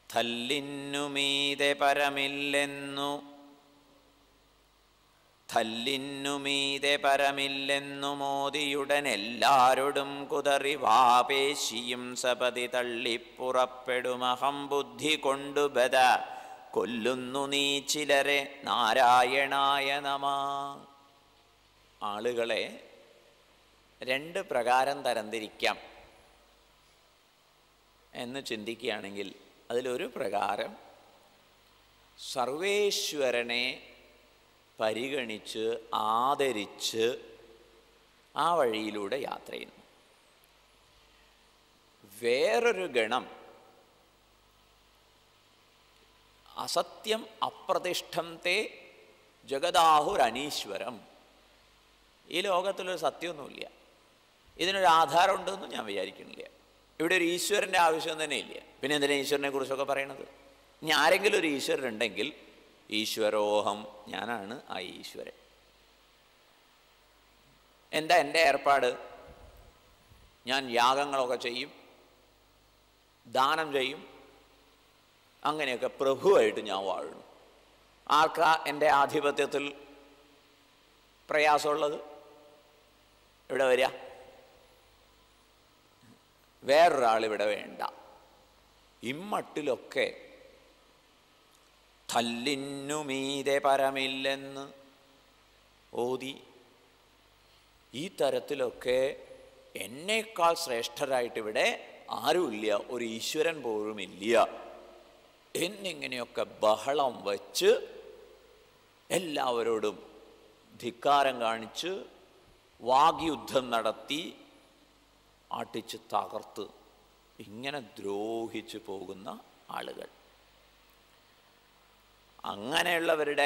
തല്ലിന്നുമീതെ പരമില്ലെന്നു തല്ലിന്നുമീതെ പരമില്ലെന്നു മോദിയുടൻ എല്ലാരോടും കുതറി വാപേശിയും സപതി തള്ളിപ്പുറപ്പെടുമഹം ബുദ്ധി കൊണ്ടു ബദ കൊല്ലുന്നു നീ ചിലരെ നാരായണായ നമ ആളുകളെ രണ്ട് പ്രകാരം തരംതിരിക്കാം എന്ന് ചിന്തിക്കുകയാണെങ്കിൽ അതിലൊരു പ്രകാരം സർവേശ്വരനെ പരിഗണിച്ച് ആദരിച്ച് ആ വഴിയിലൂടെ യാത്ര ചെയ്യുന്നു വേറൊരു ഗണം അസത്യം അപ്രതിഷ്ഠം തേ ജഗദാഹുരനീശ്വരം ഈ ലോകത്തിലൊരു സത്യമൊന്നുമില്ല ഇതിനൊരു ആധാരം ഉണ്ടെന്ന് ഞാൻ വിചാരിക്കുന്നില്ല ഇവിടെ ഒരു ഈശ്വരൻ്റെ ആവശ്യം തന്നെ ഇല്ല പിന്നെ എന്തിനാ ഈശ്വരനെ കുറിച്ചൊക്കെ പറയണത് ഇനി ആരെങ്കിലും ഒരു ഈശ്വരൻ ഉണ്ടെങ്കിൽ ഈശ്വരോഹം ഞാനാണ് ആ ഈശ്വരൻ എന്താ എൻ്റെ ഏർപ്പാട് ഞാൻ യാഗങ്ങളൊക്കെ ചെയ്യും ദാനം ചെയ്യും അങ്ങനെയൊക്കെ പ്രഭുവായിട്ട് ഞാൻ വാഴുന്നു ആർക്കാ എൻ്റെ ആധിപത്യത്തിൽ പ്രയാസമുള്ളത് ഇവിടെ വരിക വേറൊരാൾ ഇവിടെ വേണ്ട ഇമ്മട്ടിലൊക്കെ തല്ലിന്നുമീതെ പരമില്ലെന്ന് ഓതി ഈ തരത്തിലൊക്കെ എന്നേക്കാൾ ശ്രേഷ്ഠരായിട്ട് ഇവിടെ ആരുമില്ല ഒരു ഈശ്വരൻ പോലും ഇല്ല എന്നിങ്ങനെയൊക്കെ ബഹളം വച്ച് എല്ലാവരോടും ധിക്കാരം കാണിച്ച് വാഗ്യുദ്ധം നടത്തി ആട്ടിച്ച് തകർത്ത് ഇങ്ങനെ ദ്രോഹിച്ചു പോകുന്ന ആളുകൾ അങ്ങനെയുള്ളവരുടെ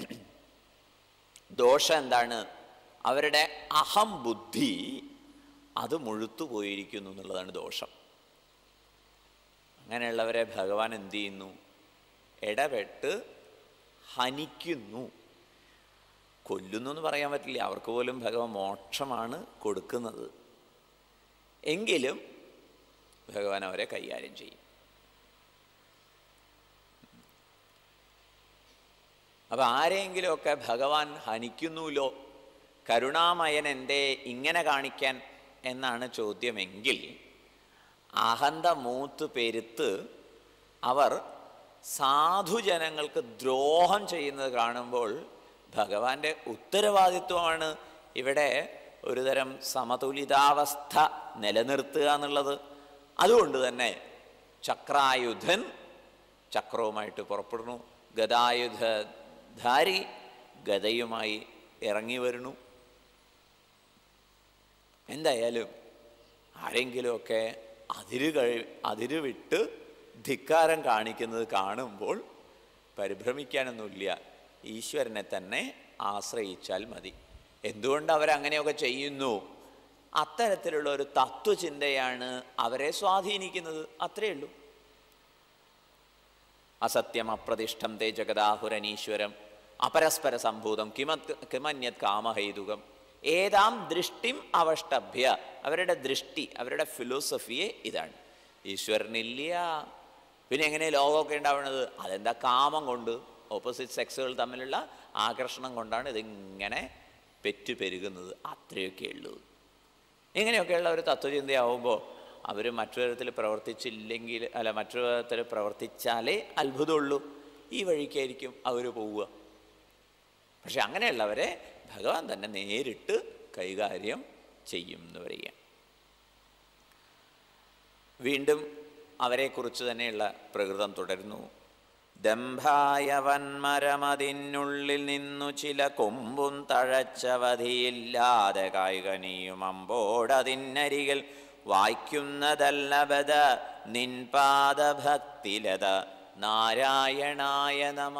ദോഷം എന്താണ് അവരുടെ അഹം ബുദ്ധി അത് മുഴുത്തു പോയിരിക്കുന്നു എന്നുള്ളതാണ് ദോഷം അങ്ങനെയുള്ളവരെ ഭഗവാൻ എന്ത് ചെയ്യുന്നു ഇടപെട്ട് ഹനിക്കുന്നു കൊല്ലുന്നു എന്ന് പറയാൻ പറ്റില്ല അവർക്ക് പോലും ഭഗവാൻ മോക്ഷമാണ് കൊടുക്കുന്നത് എങ്കിലും ഭഗവാൻ അവരെ കൈകാര്യം ചെയ്യും അപ്പം ആരെങ്കിലുമൊക്കെ ഭഗവാൻ ഹനിക്കുന്നുല്ലോ കരുണാമയൻ എൻ്റെ ഇങ്ങനെ കാണിക്കാൻ എന്നാണ് ചോദ്യമെങ്കിൽ അഹന്ത മൂത്ത് പെരുത്ത് അവർ സാധുജനങ്ങൾക്ക് ദ്രോഹം ചെയ്യുന്നത് കാണുമ്പോൾ ഭഗവാന്റെ ഉത്തരവാദിത്വമാണ് ഇവിടെ ഒരുതരം സമതുലിതാവസ്ഥ നിലനിർത്തുക എന്നുള്ളത് അതുകൊണ്ട് തന്നെ ചക്രായുധൻ ചക്രവുമായിട്ട് പുറപ്പെടുന്നു ഗതായുധധാരി ഗതയുമായി ഇറങ്ങി വരുന്നു എന്തായാലും ആരെങ്കിലുമൊക്കെ അതിര് കഴി അതിര് വിട്ട് ധിക്കാരം കാണിക്കുന്നത് കാണുമ്പോൾ പരിഭ്രമിക്കാനൊന്നുമില്ല ഈശ്വരനെ തന്നെ ആശ്രയിച്ചാൽ മതി എന്തുകൊണ്ട് അവരങ്ങനെയൊക്കെ ചെയ്യുന്നു അത്തരത്തിലുള്ള ഒരു തത്വചിന്തയാണ് അവരെ സ്വാധീനിക്കുന്നത് അത്രയേ ഉള്ളൂ അസത്യം അപ്രതിഷ്ഠം തേ ജഗദാഹുരനീശ്വരം അപരസ്പര സംഭൂതം കിമത് കിമന്യത് കാമഹൈതുകം ഏതാം ദൃഷ്ടിം അവഷ്ടഭ്യ അവരുടെ ദൃഷ്ടി അവരുടെ ഫിലോസഫിയെ ഇതാണ് ഈശ്വരനില്ല പിന്നെ എങ്ങനെ ലോകമൊക്കെ ഉണ്ടാവുന്നത് അതെന്താ കാമം കൊണ്ട് ഓപ്പോസിറ്റ് സെക്സുകൾ തമ്മിലുള്ള ആകർഷണം കൊണ്ടാണ് ഇതിങ്ങനെ പെറ്റു പെരുകുന്നത് അത്രയൊക്കെ ഉള്ളൂ ഇങ്ങനെയൊക്കെയുള്ള ഒരു തത്വചിന്തയാവുമ്പോൾ അവർ മറ്റു തരത്തിൽ പ്രവർത്തിച്ചില്ലെങ്കിൽ അല്ല മറ്റു തരത്തിൽ പ്രവർത്തിച്ചാലേ അത്ഭുതമുള്ളൂ ഈ വഴിക്കായിരിക്കും അവർ പോവുക പക്ഷെ അങ്ങനെയുള്ളവരെ ഭഗവാൻ തന്നെ നേരിട്ട് കൈകാര്യം ചെയ്യും എന്ന് പറയുക വീണ്ടും അവരെക്കുറിച്ച് തന്നെയുള്ള പ്രകൃതം തുടരുന്നു ദംഭായ വന്മരമതിനുള്ളിൽ നിന്നു ചില കൊമ്പും തഴച്ചവധിയില്ലാതെ കായികനിയും അമ്പോടതിന്നരികൾ വായിക്കുന്നതല്ല ബദ നിൻപാദഭക്തിലത നാരായണായ നമ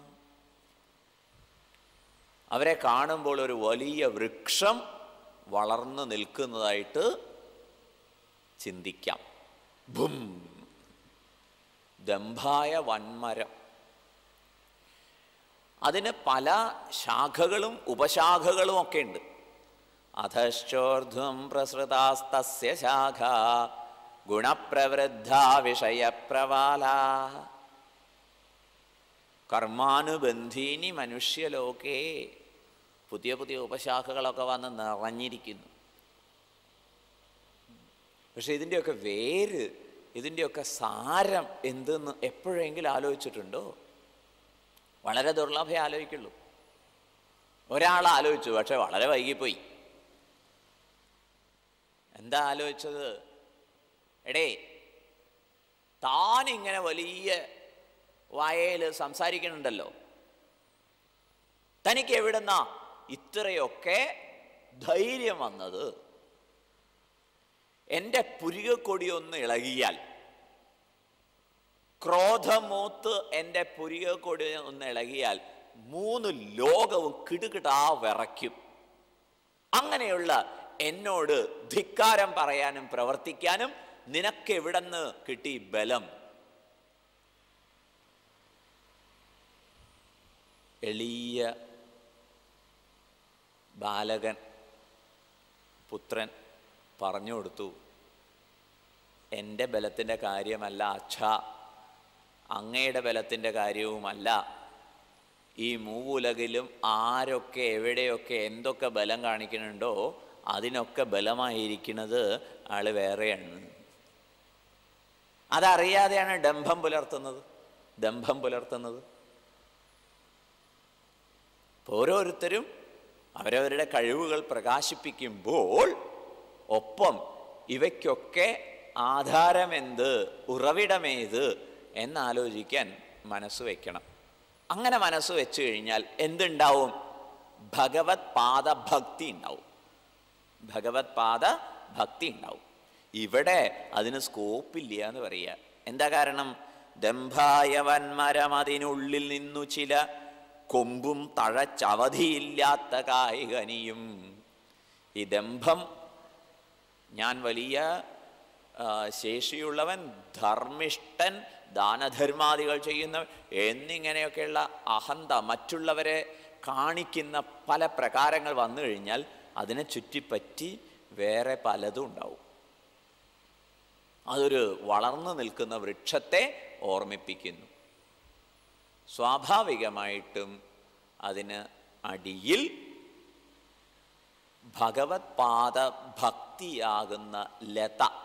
അവരെ കാണുമ്പോൾ ഒരു വലിയ വൃക്ഷം വളർന്നു നിൽക്കുന്നതായിട്ട് ചിന്തിക്കാം ഭും ദംഭായ വൻമരം അതിന് പല ശാഖകളും ഉപശാഖകളും ഒക്കെ ഉണ്ട് അധശ്ചോർധ്വം പ്രസൃതാസ്തസ്യ ശാഖ ഗുണപ്രവൃദ്ധ വിഷയപ്രവാല കർമാനുബന്ധീനി മനുഷ്യലോകേ പുതിയ പുതിയ ഉപശാഖകളൊക്കെ വന്ന് നിറഞ്ഞിരിക്കുന്നു പക്ഷെ ഇതിൻ്റെയൊക്കെ വേര് ഇതിൻ്റെയൊക്കെ സാരം എന്തെന്ന് എപ്പോഴെങ്കിലും ആലോചിച്ചിട്ടുണ്ടോ വളരെ ദുർലഭേ ആലോചിക്കുള്ളൂ ഒരാൾ ആലോചിച്ചു പക്ഷെ വളരെ വൈകിപ്പോയി എന്താ ആലോചിച്ചത് എടേ താനിങ്ങനെ വലിയ വായയിൽ സംസാരിക്കുന്നുണ്ടല്ലോ തനിക്ക് എവിടുന്നാ ഇത്രയൊക്കെ ധൈര്യം വന്നത് എൻ്റെ പുരികക്കൊടി ഒന്ന് ഇളകിയാൽ ക്രോധമൂത്ത് എൻ്റെ പുരികക്കൊടി ഒന്ന് ഇളകിയാൽ മൂന്ന് ലോകവും കിടുകിടാ വിറയ്ക്കും അങ്ങനെയുള്ള എന്നോട് ധിക്കാരം പറയാനും പ്രവർത്തിക്കാനും നിനക്ക് എവിടെന്ന് കിട്ടി ബലം എളിയ ബാലകൻ പുത്രൻ പറഞ്ഞു കൊടുത്തു എൻ്റെ ബലത്തിൻ്റെ കാര്യമല്ല അച്ഛ അങ്ങയുടെ ബലത്തിൻ്റെ കാര്യവുമല്ല ഈ മൂവുലകിലും ആരൊക്കെ എവിടെയൊക്കെ എന്തൊക്കെ ബലം കാണിക്കുന്നുണ്ടോ അതിനൊക്കെ ബലമായിരിക്കുന്നത് ആള് വേറെയാണ് അതറിയാതെയാണ് ഡംഭം പുലർത്തുന്നത് ദംഭം പുലർത്തുന്നത് ഓരോരുത്തരും അവരവരുടെ കഴിവുകൾ പ്രകാശിപ്പിക്കുമ്പോൾ ഒപ്പം ഇവയ്ക്കൊക്കെ ആധാരമെന്ത് ഉറവിടമേത് എന്നാലോചിക്കാൻ മനസ്സ് വയ്ക്കണം അങ്ങനെ മനസ്സ് വെച്ച് കഴിഞ്ഞാൽ എന്തുണ്ടാവും ഭഗവത് പാദ ഭക്തി ഉണ്ടാവും ഭഗവത് പാദ ഭക്തി ഉണ്ടാവും ഇവിടെ അതിന് സ്കോപ്പില്ല എന്ന് പറയുക എന്താ കാരണം ദംഭായവന്മരം അതിനുള്ളിൽ നിന്നു ചില കൊമ്പും തഴച്ചവധിയില്ലാത്ത കായികനിയും ഈ ദംഭം ഞാൻ വലിയ ആ, ശേഷിയുള്ളവൻ ധർമ്മിഷ്ഠൻ ദാനധർമാദികൾ ചെയ്യുന്നവൻ എന്നിങ്ങനെയൊക്കെയുള്ള അഹന്ത മറ്റുള്ളവരെ കാണിക്കുന്ന പല പ്രകാരങ്ങൾ വന്നു കഴിഞ്ഞാൽ അതിനെ ചുറ്റിപ്പറ്റി വേറെ പലതും ഉണ്ടാവും അതൊരു വളർന്നു നിൽക്കുന്ന വൃക്ഷത്തെ ഓർമ്മിപ്പിക്കുന്നു സ്വാഭാവികമായിട്ടും അതിന് അടിയിൽ ഭഗവത് പാദ ഭക്തിയാകുന്ന ലത